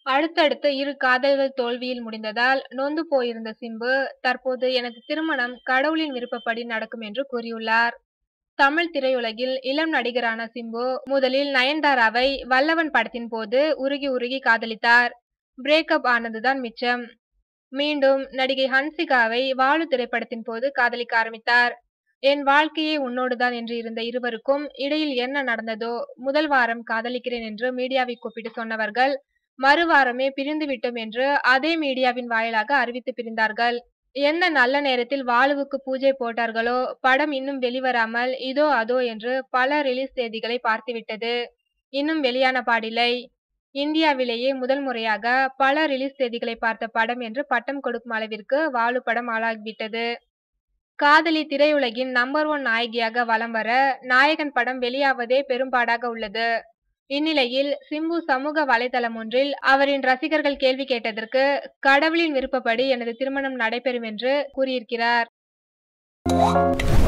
அடுத்தடுத்த இரு காதல்கள் தோல்வியில் முடிந்ததால் நொந்து போயிருந்த சிம்பு தற்போது எனக்கு திருமணம் கடவுளின் விருப்பப்படி நடக்கும் என்று கூறியுள்ளார் தமிழ் திரையுலகில் இளம் நடிகரான சிம்பு முதலில் நயன்தாராவை வல்லவன் படத்தின் போது உருகி உருகி காதலித்தார் பிரேக்கப் ஆனதுதான் மிச்சம் மீண்டும் நடிகை ஹன்சிகாவை வாழு திரைப்படத்தின் போது காதலிக்க ஆரம்பித்தார் என் வாழ்க்கையே உன்னோடுதான் என்று இருந்த இருவருக்கும் இடையில் என்ன நடந்ததோ முதல் வாரம் காதலிக்கிறேன் என்று மீடியாவை கூப்பிட்டு சொன்னவர்கள் மறுவாரமே பிரிந்து விட்டோம் என்று அதே மீடியாவின் வாயிலாக அறிவித்து பிரிந்தார்கள் எந்த நல்ல நேரத்தில் வாளுவுக்கு பூஜை போட்டார்களோ படம் இன்னும் வெளிவராமல் இதோ அதோ என்று பல ரிலீஸ் தேதிகளை பார்த்துவிட்டது இன்னும் வெளியான பாடில்லை இந்தியாவிலேயே முதல் முறையாக பல ரிலீஸ் தேதிகளை பார்த்த படம் என்று பட்டம் கொடுக்கும் அளவிற்கு வாலு படம் ஆளாகிவிட்டது காதலி திரையுலகின் நம்பர் ஒன் நாயகியாக வலம் வர நாயகன் படம் வெளியாவதே பெரும்பாடாக உள்ளது இந்நிலையில் சிம்பு சமூக வலைதளம் ஒன்றில் அவரின் ரசிகர்கள் கேள்வி கேட்டதற்கு கடவுளின் விருப்பப்படி எனது திருமணம் நடைபெறும் என்று கூறியிருக்கிறார்